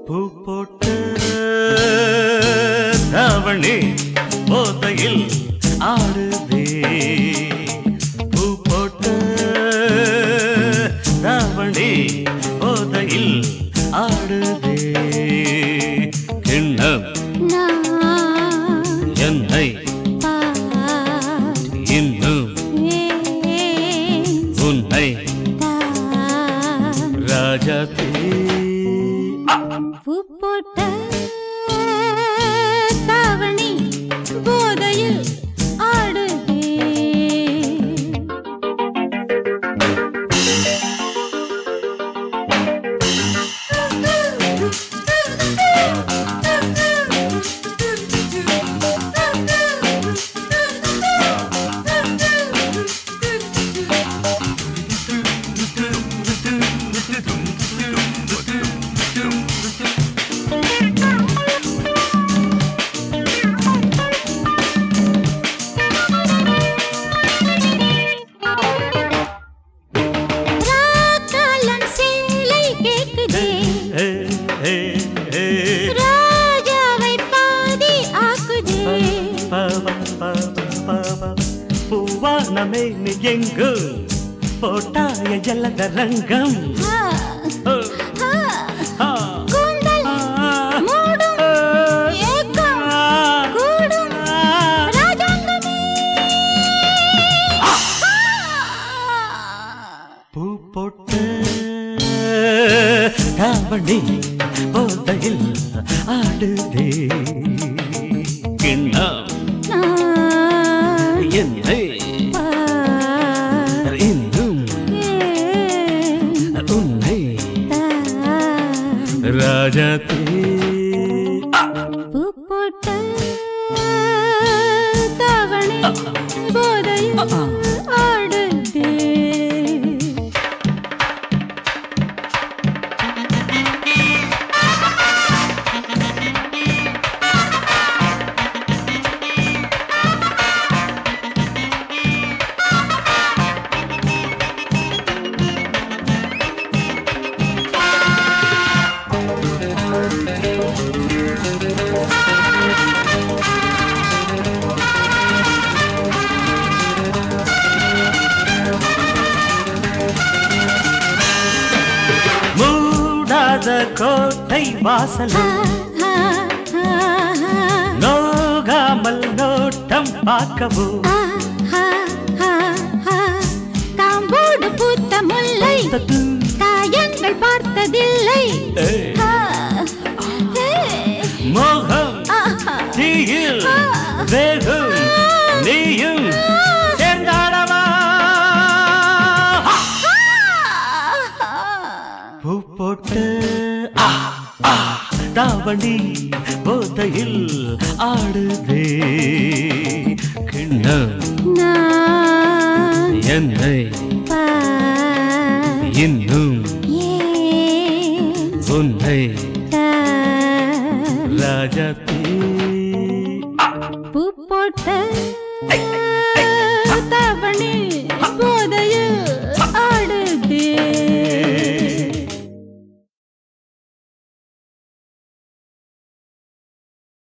பூ போட்ட தாவணி போதையில் ஆடுதே பூ போட்ட தாவணி போதையில் ஆடுதே கிண்ணம் நான் என்னை பார் இன்னும் உன்னை தான் ராஜாத்தே பூ போட்ட தாவணி போதையில் ஆடுதே ராக்காலம் சேலை கேக்குதே ஏ, ஏ, ஏ. ராஜாவை பாதி ஆக்குதே பவ, பவ, பவ. பூவானமே நீ எங்கு போட்டாய ஜலத ரங்கம் ஆ, ஓ, ஆ, ஆ, கூந்தல் ஆ, மூடும் ஆ, ஏக்கம் ஆ, கூடும் ஆ. ராஜாங்கமே பூ போட்ட தாவணி போதையில் ஆடுதே கிண்ணம் நான் என்னை பார் இன்னும் உன்னை தான் ராஜாத்தே பூ போட்ட தாவணி போதையில் ஆடுதே மூடாத கோட்டை வாசலும் நோகாமல் நோட்டம் பார்க்கவும் தாம்போடு பூத்த முல்லை காயங்கள் பார்த்ததில்லை ஏய், ஆ, ஏ, மோகம் ஆஹா. தீயில் வேகும் நீயும் சேர்ந்தாடவா பூ போட்ட ஆ, ஆ, தாவணி போதையில் ஆடுதே கிண்ணம் நான் என்னை பார் இன்னும் ஏன் உன்னை தான் ராஜாத்தே பூ போட்ட